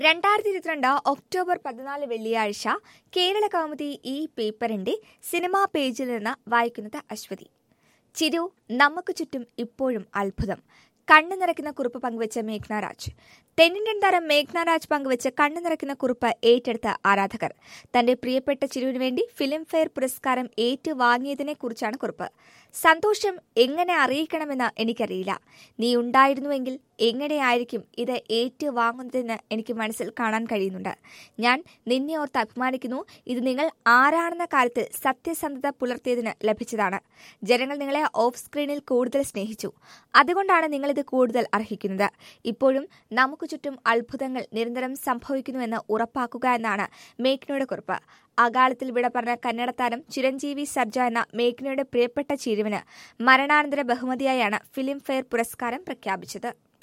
രണ്ടായിരത്തി ഇരുപത്തിരണ്ട് ഒക്ടോബർ പതിനാല് വെള്ളിയാഴ്ച കേരള കൗമുദി ഈ പേപ്പറിന്റെ സിനിമാ പേജിൽ നിന്ന് വായിക്കുന്നത് അശ്വതി ചിരു നമുക്ക് ചുറ്റും ഇപ്പോഴും അത്ഭുതം കണ്ണു നിറയ്ക്കുന്ന കുറിപ്പ് പങ്കുവച്ച മേഘ്ന രാജ് തെന്നിന്ത്യൻ താരം മേഘ്ന രാജ് പങ്കുവച്ച കണ്ണു നിറയ്ക്കുന്ന കുറിപ്പ് ഏറ്റെടുത്ത ആരാധകർ തന്റെ പ്രിയപ്പെട്ട ചിരുവിനു വേണ്ടി ഫിലിം ഫെയർ പുരസ്കാരം ഏറ്റുവാങ്ങിയതിനെ കുറിച്ചാണ് കുറിപ്പ് സന്തോഷം എങ്ങനെ അറിയിക്കണമെന്ന് എനിക്കറിയില്ല നീ ഉണ്ടായിരുന്നുവെങ്കിൽ എങ്ങനെയായിരിക്കും ഇത് ഏറ്റുവാങ്ങുന്നതെന്ന് എനിക്ക് മനസ്സിൽ കാണാൻ കഴിയുന്നുണ്ട് ഞാൻ നിന്നെ ഓർത്ത് അഭിമാനിക്കുന്നു ഇത് നിങ്ങൾ ആരാണെന്ന കാര്യത്തിൽ സത്യസന്ധത പുലർത്തിയതിന് ലഭിച്ചതാണ് ജനങ്ങൾ നിങ്ങളെ ഓഫ് സ്ക്രീനിൽ കൂടുതൽ സ്നേഹിച്ചു അതുകൊണ്ടാണ് നിങ്ങളിത് കൂടുതൽ അർഹിക്കുന്നത് ഇപ്പോഴും നമുക്ക് ചുറ്റും അത്ഭുതങ്ങൾ നിരന്തരം സംഭവിക്കുന്നുവെന്ന് ഉറപ്പാക്കുക എന്നാണ് മേഘ്നയുടെ കുറിപ്പ് അകാലത്തിൽ വിട പറഞ്ഞ കന്നഡ താരം ചിരഞ്ജീവി സർജ എന്ന മേഘ്നയുടെ പ്രിയപ്പെട്ട ചിരുവിന് മരണാനന്തര ബഹുമതിയായാണ് ഫിലിം ഫെയർ പുരസ്കാരം പ്രഖ്യാപിച്ചത്